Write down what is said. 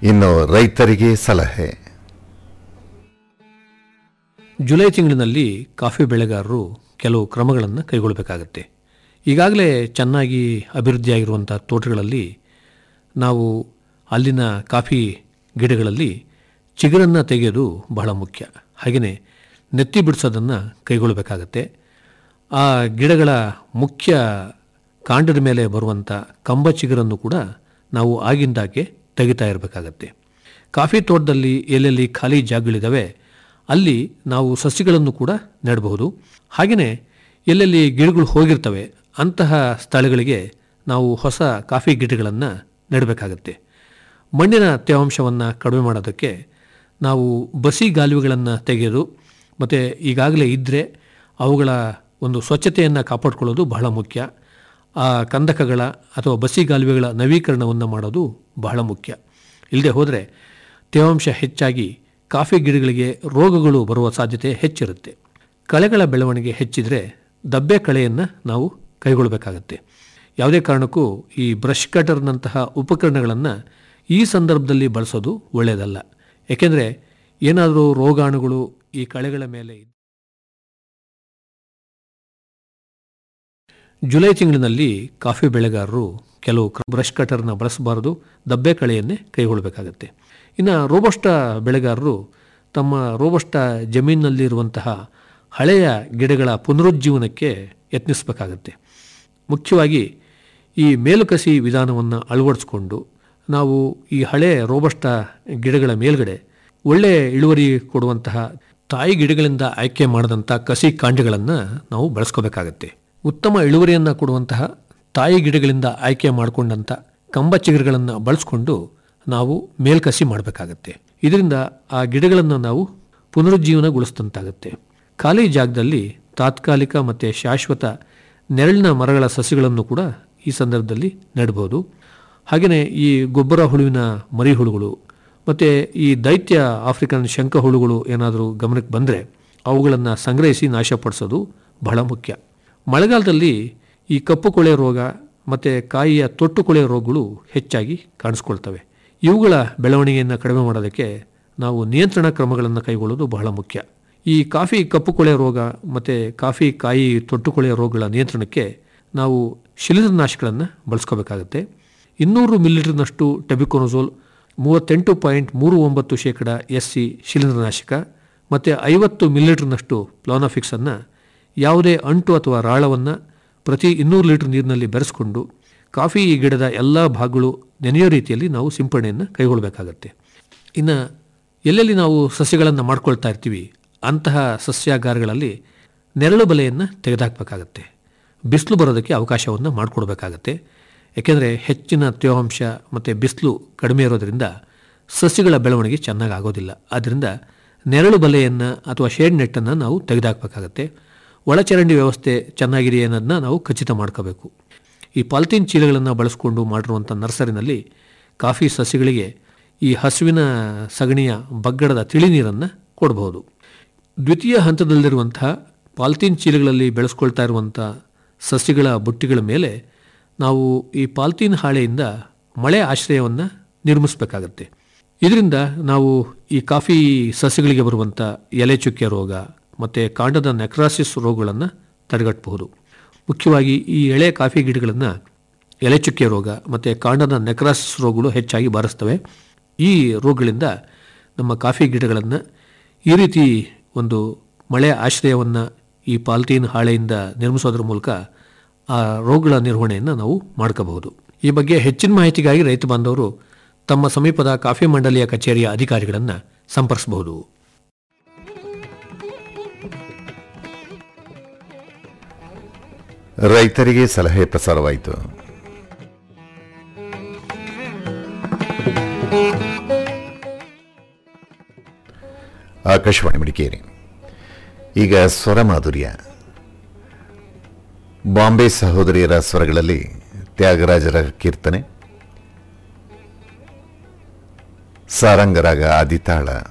ಇನ್ನು ರೈತರಿಗೆ ಸಲಹೆ ಜುಲೈ ತಿಂಗಳಿನಲ್ಲಿ ಕಾಫಿ ಬೆಳೆಗಾರರು ಕೆಲವು ಕ್ರಮಗಳನ್ನು ಕೈಗೊಳ್ಳಬೇಕಾಗತ್ತೆ ಈಗಾಗಲೇ ಚೆನ್ನಾಗಿ ಅಭಿವೃದ್ಧಿಯಾಗಿರುವಂಥ ತೋಟಗಳಲ್ಲಿ ನಾವು ಅಲ್ಲಿನ ಕಾಫಿ ಗಿಡಗಳಲ್ಲಿ ಚಿಗುರನ್ನು ತೆಗೆಯೋದು ಬಹಳ ಮುಖ್ಯ ಹಾಗೆಯೇ ನೆತ್ತಿ ಬಿಡಿಸೋದನ್ನು ಕೈಗೊಳ್ಳಬೇಕಾಗತ್ತೆ ಆ ಗಿಡಗಳ ಮುಖ್ಯ ಕಾಂಡದ ಮೇಲೆ ಬರುವಂಥ ಕಂಬ ಚಿಗುರನ್ನು ಕೂಡ ನಾವು ಆಗಿಂದಾಗೆ ತೆಗಿತಾ ಇರಬೇಕಾಗತ್ತೆ ಕಾಫಿ ತೋಟದಲ್ಲಿ ಎಲ್ಲೆಲ್ಲಿ ಖಾಲಿ ಜಾಗಗಳಿದ್ದಾವೆ ಅಲ್ಲಿ ನಾವು ಸಸಿಗಳನ್ನು ಕೂಡ ನೆಡಬಹುದು ಹಾಗೆಯೇ ಎಲ್ಲೆಲ್ಲಿ ಗಿಡಗಳು ಹೋಗಿರ್ತವೆ ಅಂತಹ ಸ್ಥಳಗಳಿಗೆ ನಾವು ಹೊಸ ಕಾಫಿ ಗಿಡಗಳನ್ನು ನೆಡಬೇಕಾಗತ್ತೆ ಮಣ್ಣಿನ ತೇವಾಂಶವನ್ನು ಕಡಿಮೆ ಮಾಡೋದಕ್ಕೆ ನಾವು ಬಸಿ ಗಾಲುವೆಗಳನ್ನು ತೆಗೆಯೋದು ಮತ್ತು ಈಗಾಗಲೇ ಇದ್ದರೆ ಅವುಗಳ ಒಂದು ಸ್ವಚ್ಛತೆಯನ್ನು ಕಾಪಾಡಿಕೊಳ್ಳೋದು ಬಹಳ ಮುಖ್ಯ ಆ ಕಂದಕಗಳ ಅಥವಾ ಬಸಿ ಗಾಲುವೆಗಳ ನವೀಕರಣವನ್ನು ಮಾಡೋದು ಬಹಳ ಮುಖ್ಯ ಇಲ್ಲದೆ ಹೋದರೆ ತೇವಾಂಶ ಹೆಚ್ಚಾಗಿ ಕಾಫಿ ಗಿಡಗಳಿಗೆ ರೋಗಗಳು ಬರುವ ಸಾಧ್ಯತೆ ಹೆಚ್ಚಿರುತ್ತೆ ಕಳೆಗಳ ಬೆಳವಣಿಗೆ ಹೆಚ್ಚಿದರೆ ದಬ್ಬೆ ಕಳೆಯನ್ನು ನಾವು ಕೈಗೊಳ್ಳಬೇಕಾಗತ್ತೆ ಯಾವುದೇ ಕಾರಣಕ್ಕೂ ಈ ಬ್ರಷ್ ಕಟರ್ನಂತಹ ಉಪಕರಣಗಳನ್ನು ಈ ಸಂದರ್ಭದಲ್ಲಿ ಬಳಸೋದು ಒಳ್ಳೆಯದಲ್ಲ ಏಕೆಂದರೆ ಏನಾದರೂ ರೋಗಾಣುಗಳು ಈ ಕಳೆಗಳ ಮೇಲೆ ಇದ್- ಜುಲೈ ತಿಂಗಳಿನಲ್ಲಿ ಕಾಫಿ ಬೆಳೆಗಾರರು ಕೆಲವು ಕ್ರ- ಬ್ರಷ್ ಕಟರ್ನ ಬಳಸಬಾರದು ದಬ್ಬೆ ಕಳೆಯನ್ನೇ ಕೈಗೊಳ್ಳಬೇಕಾಗತ್ತೆ ಇನ್ನು ರೋಬಸ್ಟ ಬೆಳೆಗಾರರು ತಮ್ಮ ರೋಬಸ್ಟ ಜಮೀನಿನಲ್ಲಿರುವಂತಹ ಹಳೆಯ ಗಿಡಗಳ ಪುನರುಜ್ಜೀವನಕ್ಕೆ ಯತ್ನಿಸಬೇಕಾಗತ್ತೆ ಮುಖ್ಯವಾಗಿ ಈ ಮೇಲುಕಸಿ ವಿಧಾನವನ್ನು ಅಳವಡಿಸ್ಕೊಂಡು ನಾವು ಈ ಹಳೆ ರೋಬಸ್ಟ ಗಿಡಗಳ ಮೇಲ್ಗಡೆ ಒಳ್ಳೆಯ ಇಳುವರಿ ಕೊಡುವಂತಹ ತಾಯಿ ಗಿಡಗಳಿಂದ ಆಯ್ಕೆ ಮಾಡಿದಂಥ ಕಸಿ ಕಾಂಡಗಳನ್ನು ನಾವು ಬಳಸ್ಕೋಬೇಕಾಗತ್ತೆ ಉತ್ತಮ ಇಳುವರಿಯನ್ನು ಕೊಡುವಂತಹ ತಾಯಿ ಗಿಡಗಳಿಂದ ಆಯ್ಕೆ ಮಾಡಿಕೊಂಡಂಥ ಕಂಬ ಚಿಗುರುಗಳನ್ನು ಬಳಸ್ಕೊಂಡು ನಾವು ಮೇಲ್ಕಸಿ ಮಾಡಬೇಕಾಗತ್ತೆ ಇದರಿಂದ ಆ ಗಿಡಗಳನ್ನು ನಾವು ಪುನರುಜ್ಜೀವನಗೊಳಿಸಿದಂತಾಗುತ್ತೆ ಖಾಲಿ ಜಾಗದಲ್ಲಿ ತಾತ್ಕಾಲಿಕ ಮತ್ತು ಶಾಶ್ವತ ನೆರಳಿನ ಮರಗಳ ಸಸಿಗಳನ್ನು ಕೂಡ ಈ ಸಂದರ್ಭದಲ್ಲಿ ನೆಡ್ಬೋದು ಹಾಗೆಯೇ ಈ ಗೊಬ್ಬರ ಹುಳುವಿನ ಮರಿ ಹುಳುಗಳು ಮತ್ತು ಈ ದೈತ್ಯ ಆಫ್ರಿಕನ್ ಶಂಕ ಹುಳುಗಳು ಏನಾದರೂ ಗಮನಕ್ಕೆ ಬಂದರೆ ಅವುಗಳನ್ನು ಸಂಗ್ರಹಿಸಿ ನಾಶಪಡಿಸೋದು ಬಹಳ ಮುಖ್ಯ ಮಳೆಗಾಲದಲ್ಲಿ ಈ ಕಪ್ಪು ಕೊಳೆ ರೋಗ ಮತ್ತು ಕಾಯಿಯ ತೊಟ್ಟು ಕೊಳೆ ರೋಗಗಳು ಹೆಚ್ಚಾಗಿ ಕಾಣಿಸ್ಕೊಳ್ತವೆ ಇವುಗಳ ಬೆಳವಣಿಗೆಯನ್ನು ಕಡಿಮೆ ಮಾಡೋದಕ್ಕೆ ನಾವು ನಿಯಂತ್ರಣ ಕ್ರಮಗಳನ್ನು ಕೈಗೊಳ್ಳೋದು ಬಹಳ ಮುಖ್ಯ ಈ ಕಾಫಿ ಕಪ್ಪು ಕೊಳೆ ರೋಗ ಮತ್ತು ಕಾಫಿ ಕಾಯಿ ತೊಟ್ಟು ಕೊಳೆ ರೋಗಗಳ ನಿಯಂತ್ರಣಕ್ಕೆ ನಾವು ಶಿಲೀಂಧ್ರನಾಶಕಗಳನ್ನು ಬಳಸ್ಕೋಬೇಕಾಗತ್ತೆ ಇನ್ನೂರು ಮಿಲಿಲೀಟರ್ನಷ್ಟು ಟೆಬಿಕೊನೋಸೋಲ್ ಮೂವತ್ತೆಂಟು ಪಾಯಿಂಟ್ ಮೂರು ಒಂಬತ್ತು ಶೇಕಡ ಎಸ್ ಸಿ ಶಿಲೀಂಧ್ರನಾಶಕ ಮತ್ತು ಐವತ್ತು ಮಿಲಿಲೀಟರ್ನಷ್ಟು ಪ್ಲಾನಫಿಕ್ಸನ್ನು ಯಾವುದೇ ಅಂಟು ಅಥವಾ ರಾಳವನ್ನು ಪ್ರತಿ ಇನ್ನೂರು ಲೀಟರ್ ನೀರಿನಲ್ಲಿ ಬೆರೆಸ್ಕೊಂಡು ಕಾಫಿ ಗಿಡದ ಎಲ್ಲ ಭಾಗಗಳು ನೆನೆಯೋ ರೀತಿಯಲ್ಲಿ ನಾವು ಸಿಂಪಡಣೆಯನ್ನು ಕೈಗೊಳ್ಳಬೇಕಾಗತ್ತೆ ಇನ್ನು ಎಲ್ಲೆಲ್ಲಿ ನಾವು ಸಸ್ಯಗಳನ್ನು ಮಾಡ್ಕೊಳ್ತಾ ಇರ್ತೀವಿ ಅಂತಹ ಸಸ್ಯಾಗಾರಗಳಲ್ಲಿ ನೆರಳು ಬಲೆಯನ್ನು ತೆಗೆದುಹಾಕಬೇಕಾಗತ್ತೆ ಬಿಸಿಲು ಬರೋದಕ್ಕೆ ಅವಕಾಶವನ್ನು ಮಾಡಿಕೊಡ್ಬೇಕಾಗತ್ತೆ ಏಕೆಂದರೆ ಹೆಚ್ಚಿನ ತೇವಾಂಶ ಮತ್ತು ಬಿಸಿಲು ಕಡಿಮೆ ಇರೋದರಿಂದ ಸಸ್ಯಗಳ ಬೆಳವಣಿಗೆ ಚೆನ್ನಾಗಿ ಆಗೋದಿಲ್ಲ ಆದ್ದರಿಂದ ನೆರಳು ಬಲೆಯನ್ನು ಅಥವಾ ಶೇಡ್ ನೆಟ್ಟನ್ನು ನಾವು ತೆಗೆದುಹಾಕಬೇಕಾಗತ್ತೆ ಒಳಚರಂಡಿ ವ್ಯವಸ್ಥೆ ಚೆನ್ನಾಗಿದೆಯೇ ಅನ್ನೋದನ್ನ ನಾವು ಖಚಿತ ಮಾಡ್ಕೋಬೇಕು ಈ ಪಾಲಿಥೀನ್ ಚೀಲಗಳನ್ನು ಬಳಸಿಕೊಂಡು ಮಾಡಿರುವಂಥ ನರ್ಸರಿನಲ್ಲಿ ಕಾಫಿ ಸಸ್ಯಗಳಿಗೆ ಈ ಹಸುವಿನ ಸಗಣಿಯ ಬಗ್ಗಡದ ತಿಳಿ ನೀರನ್ನು ಕೊಡಬಹುದು ದ್ವಿತೀಯ ಹಂತದಲ್ಲಿರುವಂತಹ ಪಾಲಿಥೀನ್ ಚೀಲಗಳಲ್ಲಿ ಬೆಳೆಸ್ಕೊಳ್ತಾ ಇರುವಂಥ ಸಸ್ಯಗಳ ಬುಟ್ಟಿಗಳ ಮೇಲೆ ನಾವು ಈ ಪಾಲಿಥೀನ್ ಹಾಳೆಯಿಂದ ಮಳೆ ಆಶ್ರಯವನ್ನು ನಿರ್ಮಿಸಬೇಕಾಗತ್ತೆ ಇದರಿಂದ ನಾವು ಈ ಕಾಫಿ ಸಸ್ಯಗಳಿಗೆ ಬರುವಂಥ ಎಲೆ ಚುಕ್ಕೆ ರೋಗ ಮತ್ತು ಕಾಂಡದ ನೆಕ್ರಾಸಿಸ್ ರೋಗಗಳನ್ನು ತಡೆಗಟ್ಟಬಹುದು ಮುಖ್ಯವಾಗಿ ಈ ಎಳೆ ಕಾಫಿ ಗಿಡಗಳನ್ನು ಎಲೆ ಚುಕ್ಕೆ ರೋಗ ಮತ್ತು ಕಾಂಡದ ನೆಕ್ರಾಸಿಸ್ ರೋಗಗಳು ಹೆಚ್ಚಾಗಿ ಬಾರಿಸ್ತವೆ ಈ ರೋಗಗಳಿಂದ ನಮ್ಮ ಕಾಫಿ ಗಿಡಗಳನ್ನು ಈ ರೀತಿ ಒಂದು ಮಳೆ ಆಶ್ರಯವನ್ನು ಈ ಪಾಲಿಥೀನ್ ಹಾಳೆಯಿಂದ ನಿರ್ಮಿಸೋದ್ರ ಮೂಲಕ ಆ ರೋಗಗಳ ನಿರ್ವಹಣೆಯನ್ನು ನಾವು ಮಾಡ್ಕೋಬಹುದು ಈ ಬಗ್ಗೆ ಹೆಚ್ಚಿನ ಮಾಹಿತಿಗಾಗಿ ರೈತ ಬಾಂಧವರು ತಮ್ಮ ಸಮೀಪದ ಕಾಫಿ ಮಂಡಳಿಯ ಕಚೇರಿಯ ಅಧಿಕಾರಿಗಳನ್ನು ಸಂಪರ್ಕಿಸಬಹುದು ರೈತರಿಗೆ ಸಲಹೆ ಪ್ರಸಾರವಾಯಿತು ಆಕಾಶವಾಣಿ ಮಡಿಕೇರಿ ಈಗ ಸ್ವರ ಮಾಧುರ್ಯ ಬಾಂಬೆ ಸಹೋದರಿಯರ ಸ್ವರಗಳಲ್ಲಿ ತ್ಯಾಗರಾಜರ ಕೀರ್ತನೆ ಸಾರಂಗರಾಗ ಆದಿತಾಳ